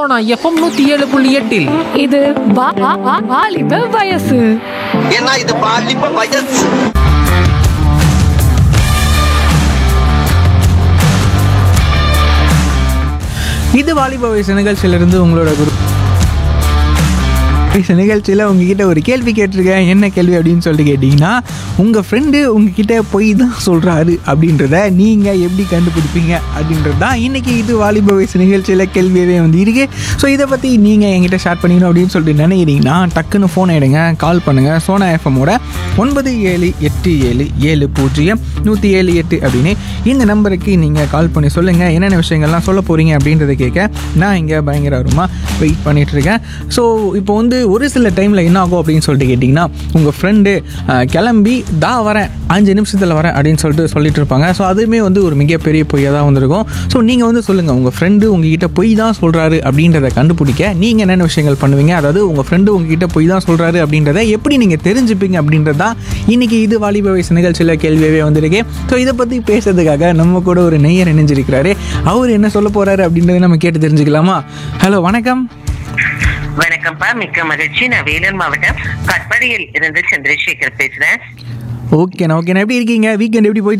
Sona FM நூத்தி ஏழு புள்ளி எட்டில் இது வா- வா- வா- வாலிப வயசு ஏன்னா இது பாலிப்ப வயசு இது வாலிப வயசு நிகழ்ச்சியிலிருந்து உங்களோட குரு வயசு நிகழ்ச்சியில் உங்ககிட்ட ஒரு கேள்வி கேட்டிருக்கேன் என்ன கேள்வி அப்படின்னு சொல்லிட்டு கேட்டிங்கன்னா உங்கள் ஃப்ரெண்டு உங்ககிட்ட பொய் தான் சொல்கிறாரு அப்படின்றத நீங்கள் எப்படி கண்டுபிடிப்பீங்க அப்படின்றது தான் இன்றைக்கி இது வாலிப வயசு நிகழ்ச்சியில் கேள்வியவே வந்து இருக்கு ஸோ இதை பற்றி நீங்கள் என்கிட்ட ஷேர் பண்ணிக்கணும் அப்படின்னு சொல்லிட்டு நினைக்கிறீங்கன்னா டக்குன்னு ஃபோன் எடுங்க கால் பண்ணுங்கள் சோனா எஃப்எம்மோட ஒன்பது ஏழு எட்டு ஏழு ஏழு பூஜ்ஜியம் நூற்றி ஏழு எட்டு அப்படின்னு இந்த நம்பருக்கு நீங்கள் கால் பண்ணி சொல்லுங்கள் என்னென்ன விஷயங்கள்லாம் சொல்ல போகிறீங்க அப்படின்றத கேட்க நான் இங்கே பயங்கர ஆர்வமாக வெயிட் பண்ணிட்டு இருக்கேன் ஸோ இப்போ வந்து ஒரு சில டைமில் என்ன ஆகும் அப்படின்னு சொல்லிட்டு கேட்டிங்கன்னா உங்கள் ஃப்ரெண்டு கிளம்பி தா வரேன் அஞ்சு நிமிஷத்தில் வரேன் அப்படின்னு சொல்லிட்டு சொல்லிட்டு இருப்பாங்க ஸோ அதுவுமே வந்து ஒரு மிகப்பெரிய பொய்யாக தான் வந்திருக்கும் ஸோ நீங்கள் வந்து சொல்லுங்கள் உங்கள் ஃப்ரெண்டு உங்ககிட்ட பொய் தான் சொல்கிறாரு அப்படின்றத கண்டுபிடிக்க நீங்கள் என்னென்ன விஷயங்கள் பண்ணுவீங்க அதாவது உங்கள் ஃப்ரெண்டு உங்ககிட்ட பொய் தான் சொல்கிறாரு அப்படின்றத எப்படி நீங்கள் தெரிஞ்சுப்பீங்க அப்படின்றது தான் இன்றைக்கி இது வாலிப வயசு நிகழ்ச்சியில் கேள்வியாகவே வந்திருக்கு ஸோ இதை பற்றி பேசுறதுக்காக நம்ம கூட ஒரு நெய்யர் இணைஞ்சிருக்கிறாரு அவர் என்ன சொல்ல போகிறாரு அப்படின்றத நம்ம கேட்டு தெரிஞ்சுக்கலாமா ஹலோ வணக்கம் வணக்கம்ப்பா மிக்க மகிழ்ச்சி நான் வேலூர் மாவட்டம் கட்படியில் இருந்து சந்திரசேகர் பேசுறேன் ஓகேண்ணா ஓகேண்ணா எப்படி இருக்கீங்க வீக்கெண்ட் எப்படி போயிட்டு